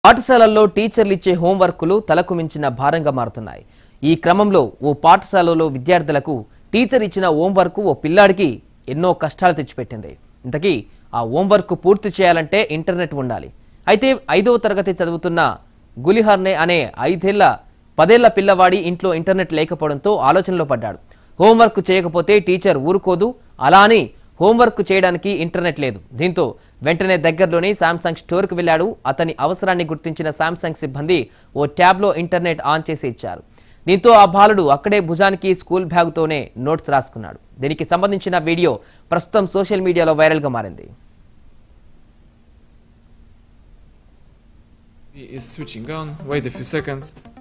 పాఠశాలల్లో టీచర్లు ఇచ్చే హోంవర్కులు తలకు మించిన భారంగా మారుతున్నాయి ఈ క్రమంలో ఓ పాఠశాలలో విద్యార్థులకు టీచర్ ఇచ్చిన హోంవర్క్ ఓ పిల్లాడికి ఎన్నో కష్టాలు తెచ్చిపెట్టింది ఇంతకీ ఆ హోంవర్క్ పూర్తి చేయాలంటే ఇంటర్నెట్ ఉండాలి అయితే ఐదవ తరగతి చదువుతున్న గులిహర్నే అనే ఐదేళ్ల పదేళ్ల పిల్లవాడి ఇంట్లో ఇంటర్నెట్ లేకపోవడంతో ఆలోచనలో పడ్డాడు హోంవర్క్ చేయకపోతే టీచర్ ఊరుకోదు అలా అని హోంవర్క్ చేయడానికి ఇంటర్నెట్ లేదు దీంతో వెంటనే దగ్గరలోని శాంసంగ్ స్టోర్కి వెళ్ళాడు అతని అవసరాన్ని గుర్తించిన శాంసంగ్ సిబ్బంది ఓ ట్యాబ్లో ఇంటర్నెట్ ఆన్ చేసి ఇచ్చారు దీంతో ఆ బాలుడు అక్కడే భుజానికి స్కూల్ బ్యాగుతోనే నోట్స్ రాసుకున్నాడు దీనికి సంబంధించిన వీడియో ప్రస్తుతం సోషల్ మీడియాలో వైరల్గా మారింది is switching on. Wait a few seconds.